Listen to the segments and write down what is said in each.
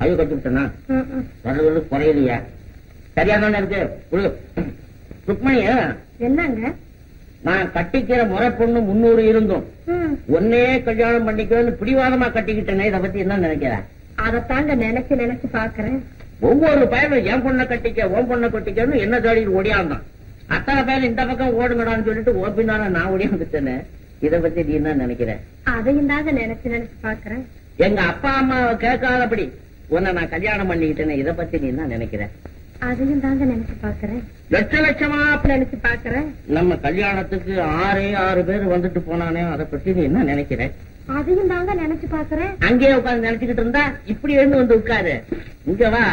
அது கட்டுவிட்டனா வர்றது குறையலையா சரியா தானே இருக்கு குடு. ருக்மணி என்னங்க நான் கட்டிக்கிற முறை பொண்ணு முன்னூறு இருந்தும் ம். ஒன்னே கல்யாணம் பண்ணிக்கணும்னு பிடிவாதமா கட்டிக்கிட்டேனே இதை பத்தி என்ன நினைக்கிற அதத்தாங்க நினைச்சு நினைச்சு பாக்குறேன் ஒவ்வொரு பயனும் என் பொண்ணை கட்டிக்க உன் பொண்ணை கட்டிக்கன்னு என்ன தேடிட்டு ஓடியாந்தான் அத்தனை பேர் இந்த பக்கம் ஓடுங்கடான்னு சொல்லிட்டு ஓ பின்னால நான் ஓடியாந்துட்டேனே இதை பத்தி நீ என்ன நினைக்கிற அதையும் தாங்க நினைச்சு நினைச்சு பாக்குறேன் எங்க அப்பா அம்மாவை கேட்காதபடி உன்னை நான் கல்யாணம் பண்ணிக்கிட்டேனே இதை பத்தி நீ என்ன நினைக்கிற அதையும் தாங்க நினைச்சு பாக்குறேன் லட்ச லட்சமா நினைச்சு பாக்குறேன் நம்ம கல்யாணத்துக்கு ஆறே ஆறு பேர் வந்துட்டு போனானே அதை பத்தி நீ என்ன நினைக்கிற அதையும் தாங்க நினைச்சு பாக்குறேன் அங்கேயே உட்கார்ந்து நினைச்சுக்கிட்டு இருந்தா இப்படி எழுந்து வந்து உட்காரு இங்க வா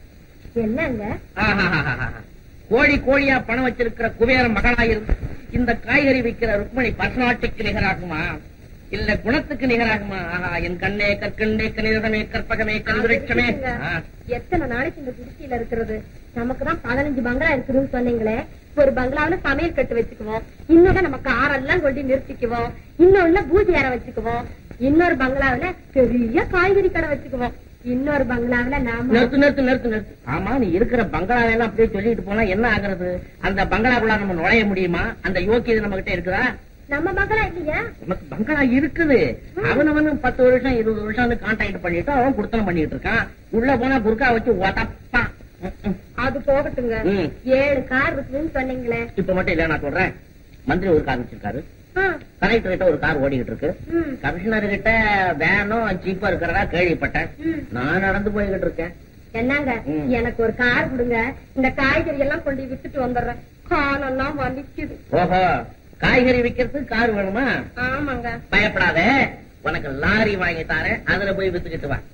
என்னங்க ஆஹாஹாஹாஹா. கோழி கோழியா பணம் வச்சிருக்கிற குபேர மகனாயிருந்து இந்த காய்கறி விற்கிற ருக்மணி பர்சனாட்டிக்கு நிகராகுமா இல்ல குணத்துக்கு நிகராகுமா ஆஹா என் கண்ணே கற்கண்டே கணிதமே கற்பகமே கல்விருட்சமே ஆ. எத்தனை நாளைக்கு இந்த குடிசையில இருக்கிறது நமக்கு தான் பதினஞ்சு பங்களா இருக்குதுன்னு சொன்னீங்களே ஒரு பங்களாவுல சமையல் கட்டு வச்சுக்குவோம் இன்னொன்னு நம்ம காரெல்லாம் கொண்டு நிறுத்திக்குவோம் இன்னொன்னு பூஜை அறை வச்சுக்குவோம் இன்னொரு பங்களாவுல பெரிய காய்கறி கடை வச்சுக்குவோம் இன்னொரு பங்களாவுல நாம நிறுத்து நிறுத்து நிறுத்து நிறுத்து ஆமா நீ இருக்கிற பங்களாவெல்லாம் அப்படியே சொல்லிட்டு போனா என்ன ஆகுறது அந்த பங்களாக்குள்ள நம்ம நுழைய முடியுமா அந்த யோக்கியது நம்ம கிட்ட இருக்குதா நம்ம பங்களா இல்லையா உனக்கு பங்களா இருக்குது அவனவனும் பத்து வருஷம் இருபது வருஷம் கான்டாக்ட் பண்ணிட்டு அவன் குடுத்தனம் பண்ணிட்டு இருக்கான் உள்ள போனா குறுக்கா வச்சு உதப்பான் ம், ம். அது போகட்டுங்க ம். ஏழு கார் இருக்குதுன்னு சொன்னீங்களே இப்ப மட்டும் இல்ல நான் சொல்றேன் மந்திரி ஒரு கார் வச்சிருக்காரு ஆ, கலெக்டர் கிட்ட ஒரு கார் ஓடிக்கிட்டு இருக்கு ம், கமிஷனர் கிட்ட வேனும் ஜீப்பா இருக்கிறதா கேள்விப்பட்டேன் ம். நான் நடந்து போய்கிட்டு இருக்கேன் என்னங்க ம். எனக்கு ஒரு கார் கொடுங்க இந்த காய்கறி எல்லாம் கொண்டு போய் வித்துட்டு வந்துடுறேன் காலெல்லாம் வலிக்குது ஓஹோ காய்கறி விக்கிறதுக்கு கார் வேணுமா ஆமாங்க பயப்படாத உனக்கு லாரி வாங்கி தரேன் அதுல போய் வித்துக்கிட்டு வா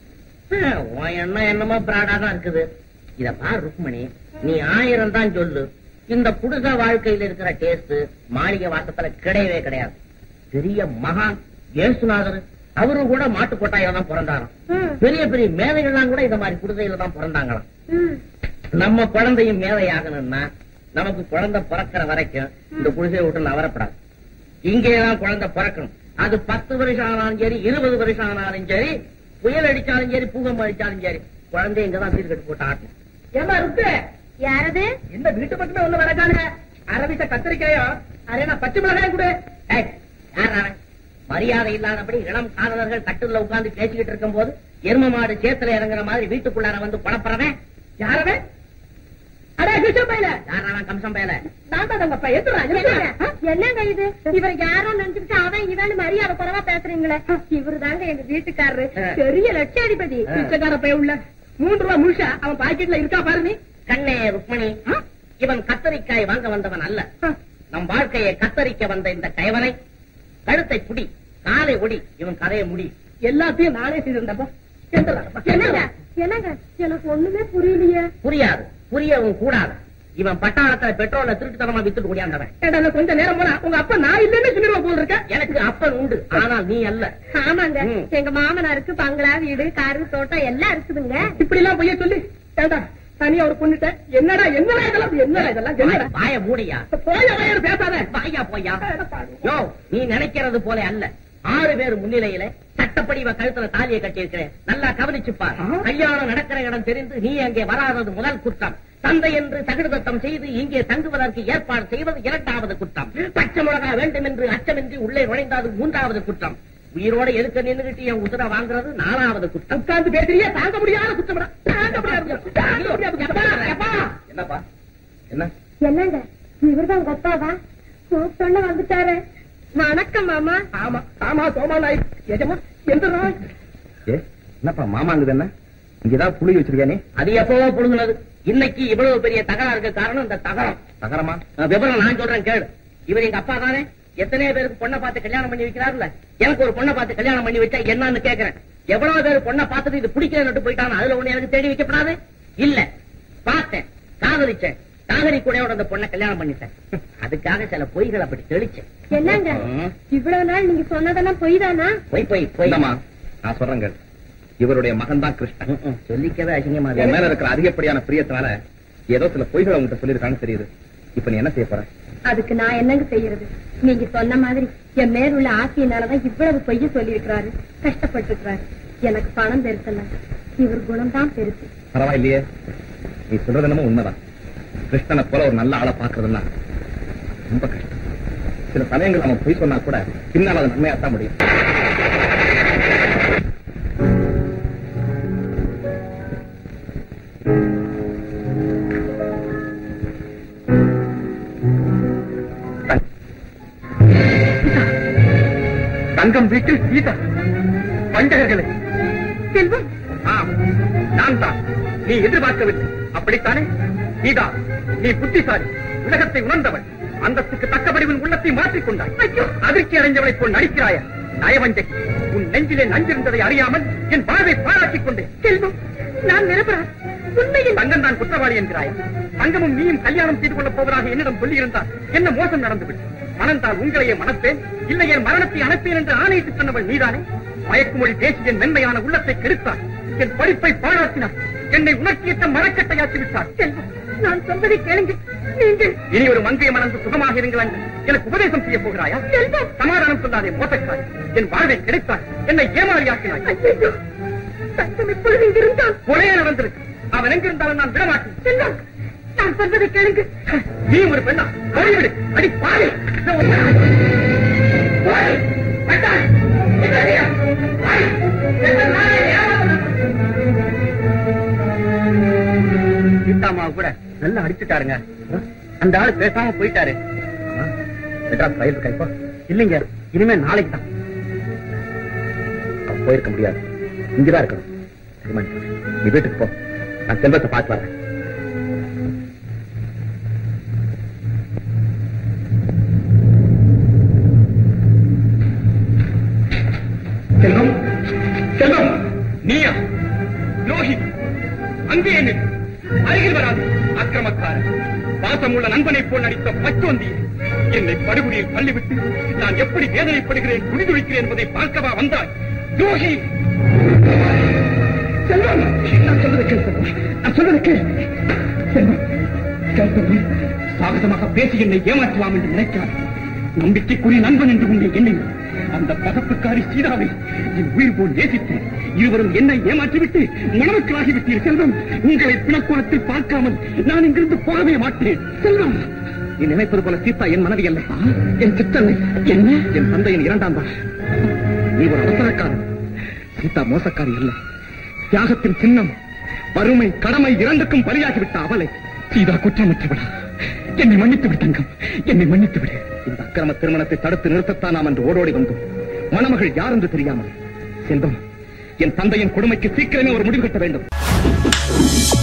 ஹம், உன் எண்ணம் என்னமோ பிராடா தான் இருக்குது இத பார் ருக்மணி நீ ஆயிரம் தான் சொல்லு இந்த புடுக வாழ்க்கையில இருக்கிற டேஸ்ட் மாளிகை வாசத்துல கிடையவே கிடையாது பெரிய மகான் இயேசுநாதர் அவரும் கூட மாட்டு கொட்டாயில தான் பிறந்தாராம் ம், பெரிய பெரிய மேதைகள்லாம் கூட இந்த மாதிரி குடிசையில தான் பிறந்தாங்களாம் ம். நம்ம குழந்தையும் மேதையாகணும்னா நமக்கு குழந்தை பிறக்கிற வரைக்கும் இந்த குடிசையை விட்டு நவரப்படாது இங்கேதான் குழந்தை பிறக்கணும் அது பத்து வருஷம் ஆனாலும் சரி இருபது வருஷம் ஆனாலும் சரி புயல் அடிச்சாலும் சரி பூகம்பம் அடிச்சாலும் சரி குழந்தை இங்கதான் சீர் கட்டு போட்டு ஆட்டணும் ஏமா ருக்கு யாரது இந்த வீட்டு பக்கமே ஒண்ணு வரக்கானுங்க அரவிட்ட கத்திரிக்காயோ அரேனா பச்சை மிளகாயும் கூட ஏய், யார் அவன்? மரியாதை இல்லாதபடி இளம் காதலர்கள் கட்டுல உட்கார்ந்து பேசிக்கிட்டு இருக்கும் போது எரும மாடு சேத்துல இறங்குற மாதிரி வீட்டுக்குள்ளார வந்து குழப்பறவன் யாரவே அடே கிருஷ்ண பையல யார் அவன் கம்சம் பேல நான் தான் உங்க அப்பா எத்துறா என்னங்க என்னங்க இது இவர் யாரோ நினைச்சுட்டு அவன் இவன் மரியாதை குறைவா பேசுறீங்களே இவரு தாங்க எங்க வீட்டுக்காரரு ஆ. பெரிய லட்சாதிபதி ஆ. பிச்சைக்கார பைய உள்ள மூன்று ரூபா முழுசா அவன் பாக்கெட்ல இருக்கா பாரு நீ கண்ணே ருக்மணி இவன் கத்தரிக்காய் வாங்க வந்தவன் அல்ல நம் வாழ்க்கையை கத்தரிக்க வந்த இந்த கயவனை கழுத்தை புடி காலை ஒடி இவன் கதையை முடி எல்லாத்தையும் நானே செய்திருந்தப்பா என்னங்க என்னங்க எனக்கு ஒண்ணுமே புரியலையே புரியாது புரியவும் கூடாது இவன் பட்டாளத்துல பெட்ரோல திருட்டுத்தனமா வித்துட்டு ஓடியாந்தவன் கொஞ்ச நேரம் போனா உங்க அப்பா நான் இல்லன்னு சொல்லிடுவா போல் இருக்க எனக்கு அப்பன் உண்டு ஆனால் நீ அல்ல ஆமாங்க ம். எங்க மாமனாருக்கு பங்களா வீடு காரு தோட்டம் எல்லாம் இருக்குதுங்க இப்படி எல்லாம் பொய்ய சொல்லி ஏண்டா தனியா ஒரு பொண்ணுட்ட என்னடா என்னடா இதெல்லாம் என்னடா இதெல்லாம் என்னடா வாய மூடியா போய வயறு பேசாத வாயா போயா யோ நீ நினைக்கிறது போல அல்ல ஆறு பேர் முன்னிலையில சட்டப்படி இவன் கழுத்துல தாலியை கட்டியிருக்கிறேன் நல்லா கவனிச்சுப்பார் ஆ. கல்யாணம் நடக்கிற இடம் தெரிந்து நீ அங்கே வராதது முதல் குற்றம் தந்தை என்று தகுடுதத்தம் செய்து இங்கே தங்குவதற்கு ஏற்பாடு செய்வது இரண்டாவது குற்றம் பச்சை மிளகா வேண்டும் என்று அச்சமின்றி உள்ளே நுழைந்தது மூன்றாவது குற்றம் உயிரோட எதுக்க நின்றுகிட்டு என் உசுர வாங்குறது நாலாவது குற்றம் உட்கார்ந்து பேசுறியா தாங்க முடியாத குற்றம்டா தாங்க முடியாது தாங்க முடியாது எப்பா, எப்பா. என்னப்பா என்ன என்னங்க இவர்தான் கொப்பாவா கூப்பிட்டோன்னு வந்துட்டாரு வணக்கம் மாமா ஆமா ஆமா சோமா நாய் எஜமா எந்த நாய் ஏ என்னப்பா மாமாங்குது என்ன இங்கதான் புளி வச்சிருக்கானே அது எப்பவோ புடுங்கினது இன்னைக்கு இவ்வளவு பெரிய தகராறுக்கு காரணம் இந்த தகரம் தகரமா அஹ் விவரம் நான் சொல்றேன் கேளு இவர் எங்க அப்பா தானே எத்தனையோ பேருக்கு பொண்ணை பார்த்து கல்யாணம் பண்ணி வைக்கிறாருல்ல எனக்கு ஒரு பொண்ணை பார்த்து கல்யாணம் பண்ணி வச்சா என்னன்னு கேக்குறேன் எவ்வளவு பேர் பொண்ணை பார்த்துட்டு இது பிடிக்கலன்னு போயிட்டான் அதுல ஒண்ணு எனக்கு தேடி வைக்கப்படாது இல்ல பார்த்தேன் காதலிச்சேன் காதலி கூடையோட அந்த பொண்ணை கல்யாணம் பண்ணிட்டேன் அதுக்காக சில பொய்கள் அப்படி தெளிச்சேன் என்னங்க ம். இவ்வளவு நாள் நீங்க சொன்னதெல்லாம் பொய் தானா பொய் பொய் பொய் இல்லம்மா நான் சொல்றேங்க இவருடைய மகன் தான் கிருஷ்ணன் ம், ம். சொல்லிக்கவே அசிங்கமா என் இருக்கு. மேல இருக்கிற அதிகப்படியான பிரியத்தினால ஏதோ சில பொய்களை உங்ககிட்ட சொல்லியிருக்கான்னு தெரியுது இப்ப நீ என்ன செய்ய போற அதுக்கு நான் என்னங்க செய்யறது நீங்க சொன்ன மாதிரி என் மேல் உள்ள ஆசையினாலதான் இவ்வளவு பொய்ய சொல்லி இருக்கிறாரு கஷ்டப்பட்டு எனக்கு பணம் பெருசல்ல இவர் குணம்தான் பெருசு பரவாயில்லையே நீ சொல்றது என்னமோ உண்மைதான் கிருஷ்ணனை போல ஒரு நல்ல ஆளை பாக்குறதுன்னா ரொம்ப கஷ்டம் சில சமயங்கள் அவன் பொய் சொன்னா கூட பின்னால் அது நன்மையாத்தான் முடியும் தங்கம் வீட்டில் சீதா பஞ்சகர்களே செல்வம் ஆம் நான் தான் நீ எதிர்பார்க்கவில்லை அப்படித்தானே நீதா நீ புத்திசாலி உலகத்தை உணர்ந்தவள் அந்தஸ்துக்கு தக்கபடி உன் உள்ளத்தை மாற்றிக்கொண்டாய் ஐயோ அதிர்ச்சி அடைஞ்சவளைப் போல் நடிக்கிறாயா நயவஞ்சகி உன் நெஞ்சிலே நஞ்சிருந்ததை அறியாமல் என் வாழ்வை பாராட்டிக் கொண்டேன் செல்வம் நான் நிரபரான் உண்மையில் தங்கம் தான் குற்றவாளி என்கிறாயா தங்கமும் நீயும் கல்யாணம் செய்து கொள்ளப் போவதாக என்னிடம் சொல்லியிருந்தால் என்ன மோசம் நடந்துவிட்டு மணந்தால் உங்களையே மணப்பேன் இல்லை என் மரணத்தை அனுப்பேன் என்று ஆணையிட்டு சொன்னவள் நீதானே மயக்குமொழி பேசி என் மென்மையான உள்ளத்தை கெடுத்தார் என் படிப்பை பாழாக்கினார் என்னை உணர்ச்சியற்ற மரக்கட்டையாக்கி விட்டார் செல்வம் நான் சொல்வதை கேளுங்க நீங்கள் இனி ஒரு மங்கையை மணந்து சுகமாக இருங்கள் என்று எனக்கு உபதேசம் செய்ய போகிறாயா செல்வம் சமாதானம் சொல்லாதே மோசக்காரி என் வாழ்வை கிடைத்தார் என்னை ஏமாறியாக்கினாய் ஐயோ தங்கம் இப்பொழுது இங்கிருந்தான் கொலையே நடந்திருக்கு அவன் எங்கிருந்தாலும் நான் விடமாட்டேன் செல்வம் நான் சொல்வதை கேளுங்க நீ ஒரு பெண்ணா ஓடிவிடு அடி பாரு சீதாமா கூட நல்லா அடிச்சுட்டாருங்க அந்த ஆளு பேசாம போயிட்டாரு மெட்ராஸ் ரயில் இருக்கா இப்போ இல்லைங்க இனிமே நாளைக்கு தான் அவன் போயிருக்க முடியாது இங்கதான் இருக்கணும் சரிம்மா, நீ வீட்டுக்கு போ நான் செல்வத்தை பார்த்து வரேன் செல்வம் செல்வம் நீயா லோகி அங்கே என்ன அருகில் வராது அக்கிரமக்காரன் பாசமுள்ள நண்பனைப் போல் நடித்த பச்சோந்தி என்னை படுகொலியில் தள்ளிவிட்டு நான் எப்படி வேதனைப்படுகிறேன் குடிதுடிக்கிறேன் என்பதை பார்க்கவா வந்தாய் துரோகி செல்வம் நான் சொல்வதை கேள் செல்வம். நான் சொல்வதை கேள் செல்வம் கேள் செல்வம். சாகசமாக பேசி என்னை ஏமாற்றலாம் என்று நினைக்கிறார் நம்பிக்கைக்குரிய நண்பன் என்று உன்னை எண்ணி அந்த பகப்புக்காரி சீதாவை என் உயிர் போல் நேசித்தேன் இருவரும் என்னை ஏமாற்றிவிட்டு மணமக்களாகிவிட்டீர் செல்வம் உங்களை பிணக்கோலத்தில் பார்க்காமல் நான் இங்கிருந்து போகவே மாட்டேன் செல்வம் நீ நினைப்பது போல சீதா என் மனைவி அல்ல என் சித்தன்னை என்ன என் தந்தையின் இரண்டாம் தான் நீ ஒரு அவசரக்காரன் சீதா மோசக்காரி அல்ல தியாகத்தின் சின்னம் வறுமை கடமை இரண்டுக்கும் பலியாகிவிட்ட அவளை சீதா குற்றமற்றவளா என்னை மன்னித்து விடு தங்கம் என்னை மன்னித்து விடு இந்த அக்கிரம திருமணத்தை தடுத்து நிறுத்தத்தான் நாம் என்று ஓடோடி வந்தோம் மணமகள் யார் என்று தெரியாமல் செல்வம் என் தந்தையின் கொடுமைக்கு சீக்கிரமே ஒரு முடிவு கட்ட வேண்டும்